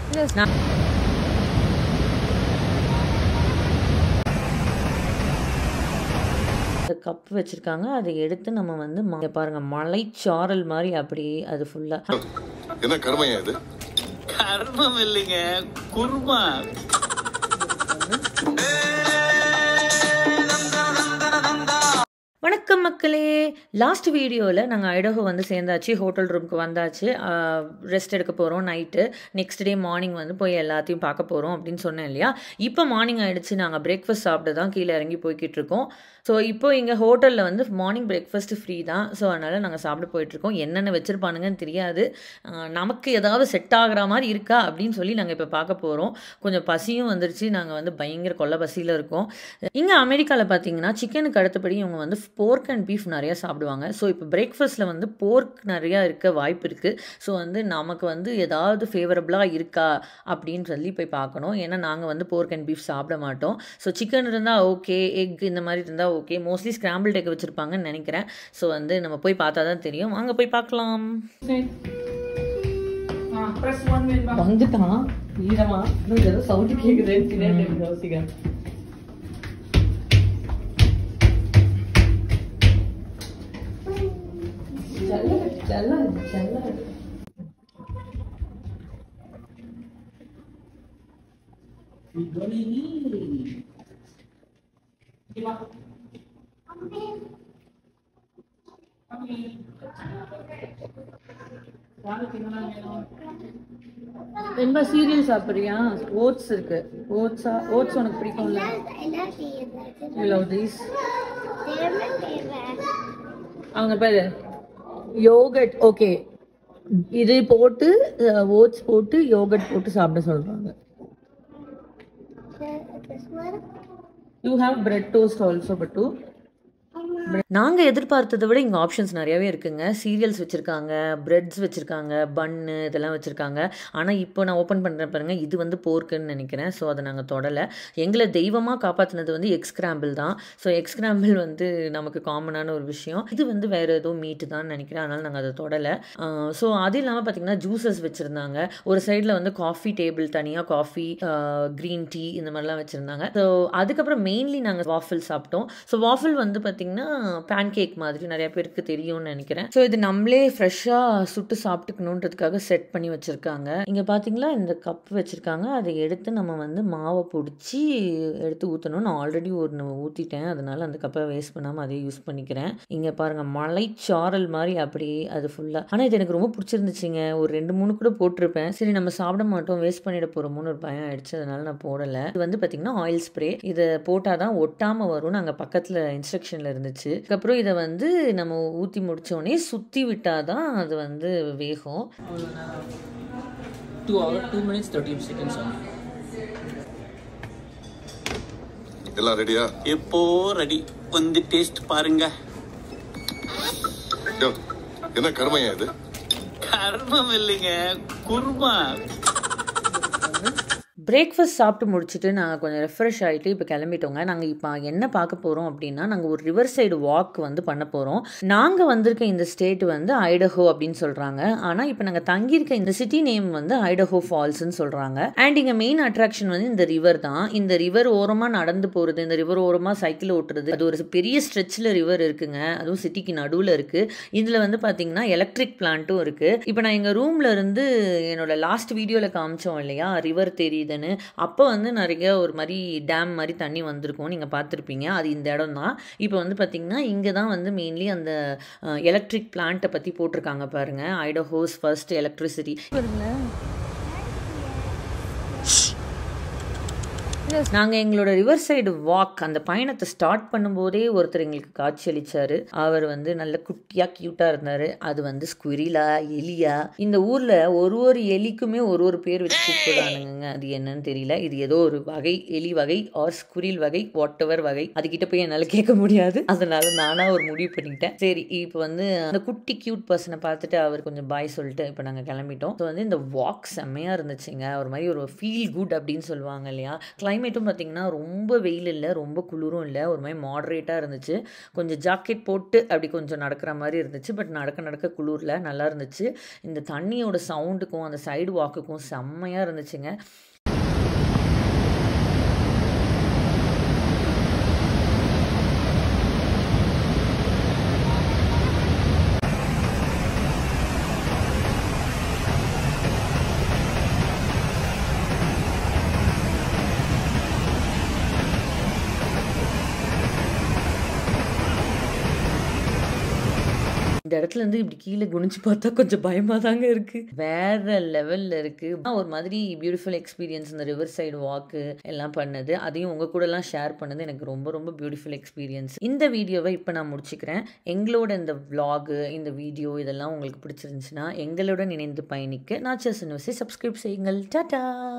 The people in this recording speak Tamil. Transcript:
நான் கப் வச்சிருக்காங்க அதை எடுத்து நம்ம வந்து ம- இங்க பாருங்க மலைச்சாரல் மாதிரி அப்படியே அது ஃபுல்லா என்ன கருமையா இது கர்மம் இல்லைங்க குருமா வணக்கம் மக்களே லாஸ்ட் வீடியோவில் நாங்கள் ஐடஹோ வந்து சேர்ந்தாச்சு ஹோட்டல் ரூமுக்கு வந்தாச்சு ரெஸ்ட் எடுக்க போகிறோம் நைட்டு நெக்ஸ்ட் டே மார்னிங் வந்து போய் எல்லாத்தையும் பார்க்க போகிறோம் அப்படின்னு சொன்னேன் இல்லையா இப்போ மார்னிங் ஆயிடுச்சு நாங்கள் பிரேக்ஃபாஸ்ட் சாப்பிட்டு தான் கீழே இறங்கி போய்கிட்டு இருக்கோம் ஸோ இப்போ இங்கே ஹோட்டலில் வந்து மார்னிங் பிரேக்ஃபாஸ்ட் ஃப்ரீ தான் ஸோ அதனால் நாங்கள் சாப்பிட போயிட்டுருக்கோம் என்னென்ன வச்சுருப்பானுங்கன்னு தெரியாது அஹ், நமக்கு ஏதாவது செட் ஆகுற மாதிரி இருக்கா அப்படின்னு சொல்லி நாங்கள் இப்போ பார்க்க போகிறோம் கொஞ்சம் பசியும் வந்துருச்சு நாங்கள் வந்து பயங்கர கொள்ள பசியில் இருக்கோம் இங்கே அமெரிக்காவில் பார்த்தீங்கன்னா சிக்கனுக்கு அடுத்தபடி இவங்க வந்து போர்க் அண்ட் பீஃப் நிறையா சாப்பிடுவாங்க ஸோ இப்போ பிரேக்ஃபாஸ்ட்டில் வந்து போர்க் நிறையா இருக்க வாய்ப்பு இருக்குது ஸோ வந்து நமக்கு வந்து ஏதாவது ஃபேவரபுளாக இருக்கா அப்படின்னு சொல்லி போய் பார்க்கணும் ஏன்னா நாங்கள் வந்து போர்க் அண்ட் பீஃப் சாப்பிட மாட்டோம் ஸோ சிக்கன் இருந்தால் ஓகே எக் இந்த மாதிரி இருந்தால் ஓகே மோஸ்ட்லி ஸ்கிராம்பிள் எக் வச்சுருப்பாங்கன்னு நினைக்கிறேன் ஸோ வந்து நம்ம போய் பார்த்தா தான் தெரியும் வாங்க போய் பார்க்கலாம் வந்துட்டான் வீரமா ஏதோ சவுண்ட் கேக்குதுன்னு யோசிக்கிறேன் ரொம்ப சீரியல் சாப்பிட்றியா ஓட்ஸ் இருக்கு ஓட்ஸா ஓட்ஸ் உனக்கு பிடிக்கும்ல யூ லவ் தீஸ் அவங்க பேரு யோகட் ஓகே இது போட்டு ஓட்ஸ் போட்டு யோகட் போட்டு சாப்பிட சொல்றாங்க you have bread toast also but நாங்கள் எதிர்பார்த்ததை விட இங்கே ஆப்ஷன்ஸ் நிறையாவே இருக்குங்க சீரியல்ஸ் வச்சுருக்காங்க பிரெட்ஸ் வச்சுருக்காங்க பன்னு இதெல்லாம் வச்சுருக்காங்க ஆனால் இப்போ நான் ஓப்பன் பண்ணுறேன் பாருங்க இது வந்து போர்க்குன்னு நினைக்கிறேன் ஸோ அதை நாங்கள் தொடலை எங்களை தெய்வமாக காப்பாற்றினது வந்து எக்ஸ் கிராம்பிள் தான் ஸோ எக்ஸ் கிராம்பிள் வந்து நமக்கு காமனான ஒரு விஷயம் இது வந்து வேறு ஏதோ மீட்டு தான் நினைக்கிறேன் அதனால் நாங்கள் அதை தொடலை ஸோ அது இல்லாமல் பார்த்தீங்கன்னா ஜூஸஸ் வச்சுருந்தாங்க ஒரு சைடில் வந்து காஃபி டேபிள் தனியாக காஃபி க்ரீன் டீ இந்த மாதிரிலாம் வச்சுருந்தாங்க ஸோ அதுக்கப்புறம் மெயின்லி நாங்கள் வாஃபிள் சாப்பிட்டோம் ஸோ வாஃபிள் வந்து பார்த்திங்கன்னா பேன் கேக் மாதிரி நிறைய பேருக்கு தெரியும்னு நினைக்கிறேன் ஸோ இது நம்மளே ஃப்ரெஷ்ஷாக சுட்டு சாப்பிட்டுக்கணுன்றதுக்காக செட் பண்ணி வச்சுருக்காங்க இங்கே பார்த்தீங்களா இந்த கப் வச்சுருக்காங்க அதை எடுத்து நம்ம வந்து மாவை பிடிச்சி எடுத்து ஊற்றணும் நான் ஆல்ரெடி ஒன்று ஊற்றிட்டேன் அதனால அந்த கப்பை வேஸ்ட் பண்ணாமல் அதே யூஸ் பண்ணிக்கிறேன் இங்கே பாருங்கள் மலைச்சாரல் மாதிரி அப்படியே அது ஃபுல்லாக ஆனால் இது எனக்கு ரொம்ப பிடிச்சிருந்துச்சுங்க ஒரு ரெண்டு மூணு கூட போட்டிருப்பேன் சரி நம்ம சாப்பிட மாட்டோம் வேஸ்ட் பண்ணிட போகிறோமோன்னு ஒரு பயம் ஆயிடுச்சு அதனால நான் போடலை இது வந்து பார்த்திங்கன்னா ஆயில் ஸ்ப்ரே இதை போட்டால் தான் ஒட்டாமல் வரும்னு அங்கே பக்கத்தில் இன்ஸ்ட்ரக்ஷனில் இருந்துச்சு அதுக்கப்புறம் இதை வந்து நம்ம ஊற்றி முடிச்சோடனே சுற்றி விட்டால் தான் அது வந்து வேகும் two hour two minutes thirty seconds ஆகும் எல்லாம் ரெடியா எப்போ ரெடி வந்து டேஸ்ட் பாருங்க யோ, என்ன கருமையா இது கர்மம் இல்லைங்க குருமா பிரேக்ஃபாஸ்ட் சாப்பிட்டு முடிச்சுட்டு நாங்கள் கொஞ்சம் ரெஃப்ரெஷ் ஆகிட்டு இப்போ கிளம்பிட்டோங்க நாங்கள் இப்போ என்ன பார்க்க போகிறோம் அப்படின்னா நாங்கள் ஒரு ரிவர் சைடு வாக் வந்து பண்ண போகிறோம் நாங்கள் வந்திருக்க இந்த ஸ்டேட் வந்து ஐடஹோ அப்படின்னு சொல்கிறாங்க ஆனால் இப்போ நாங்கள் தங்கியிருக்க இந்த சிட்டி நேம் வந்து ஐடஹோ ஃபால்ஸ்னு சொல்கிறாங்க அண்ட் இங்கே மெயின் அட்ராக்ஷன் வந்து இந்த ரிவர் தான் இந்த ரிவர் ஓரமாக நடந்து போகிறது இந்த ரிவர் ஓரமாக சைக்கிள் ஓட்டுறது அது ஒரு பெரிய ஸ்ட்ரெச்சில் ரிவர் இருக்குங்க அதுவும் சிட்டிக்கு நடுவில் இருக்குது இதில் வந்து பார்த்தீங்கன்னா எலக்ட்ரிக் பிளான்ட்டும் இருக்குது இப்போ நான் எங்கள் ரூமில் இருந்து என்னோட லாஸ்ட் வீடியோவில் காமிச்சோம் இல்லையா ரிவர் தெரியுதுன்னு அப்போ வந்து நிறைய ஒரு மாதிரி டேம் மாதிரி தண்ணி வந்திருக்கும் நீங்கள் பார்த்துருப்பீங்க அது இந்த இடம் தான் இப்போ வந்து பார்த்தீங்கன்னா இங்கே தான் வந்து மெயின்லி அந்த எலக்ட்ரிக் பிளான்ட்டை பற்றி போட்டிருக்காங்க பாருங்கள் ஐடஹோஸ் ஃபர்ஸ்ட் எலக்ட்ரிசிட்டி நாங்கள் எங்களோட ரிவர் சைடு வாக் அந்த பயணத்தை ஸ்டார்ட் பண்ணும்போதே ஒருத்தர் எங்களுக்கு காட்சி அளிச்சாரு அவர் வந்து நல்ல குட்டியாக க்யூட்டாக இருந்தார் அது வந்து ஸ்குரிலா எலியா இந்த ஊரில் ஒரு ஒரு எலிக்குமே ஒரு ஒரு பேர் வச்சு கூப்பிடுறானுங்க அது என்னன்னு தெரியல இது ஏதோ ஒரு வகை எலி வகை ஆர் ஸ்குரில் வகை வாட் எவர் வகை அதுக்கிட்ட போய் என்னால் கேட்க முடியாது அதனால நானாக ஒரு முடிவு பண்ணிக்கிட்டேன் சரி இப்போ வந்து அந்த குட்டி க்யூட் பர்சனை பார்த்துட்டு அவர் கொஞ்சம் பாய் சொல்லிட்டு இப்போ நாங்கள் கிளம்பிட்டோம் ஸோ வந்து இந்த வாக் செம்மையாக இருந்துச்சுங்க ஒரு மாதிரி ஒரு ஃபீல் குட் அப்படின்னு சொல்லுவாங்க இல்லையா கிளைமேட் கிளைமேட்டும் பார்த்திங்கன்னா ரொம்ப வெயில் இல்லை ரொம்ப குளிரும் இல்லை ஒரு மாதிரி மாடரேட்டாக இருந்துச்சு கொஞ்சம் ஜாக்கெட் போட்டு அப்படி கொஞ்சம் நடக்கிற மாதிரி இருந்துச்சு பட் நடக்க நடக்க குளிரில் நல்லா இருந்துச்சு இந்த தண்ணியோட சவுண்டுக்கும் அந்த சைடு வாக்குக்கும் செம்மையாக இருந்துச்சுங்க இந்த இடத்துல இருந்து இப்படி கீழே குனிஞ்சு பார்த்தா கொஞ்சம் பயமாக தாங்க இருக்குது வேற லெவலில் இருக்குது ஒரு மாதிரி பியூட்டிஃபுல் எக்ஸ்பீரியன்ஸ் இந்த ரிவர் சைடு வாக்கு எல்லாம் பண்ணது அதையும் உங்கள் கூடலாம் ஷேர் பண்ணது எனக்கு ரொம்ப ரொம்ப பியூட்டிஃபுல் எக்ஸ்பீரியன்ஸ் இந்த வீடியோவை இப்போ நான் முடிச்சுக்கிறேன் எங்களோட இந்த vlog இந்த வீடியோ இதெல்லாம் உங்களுக்கு பிடிச்சிருந்துச்சுன்னா எங்களுடன் இணைந்து பயணிக்க நான் செஸ் யூனிவர்சிட்டி சப்ஸ்கிரைப் செய்யுங்கள் டாடா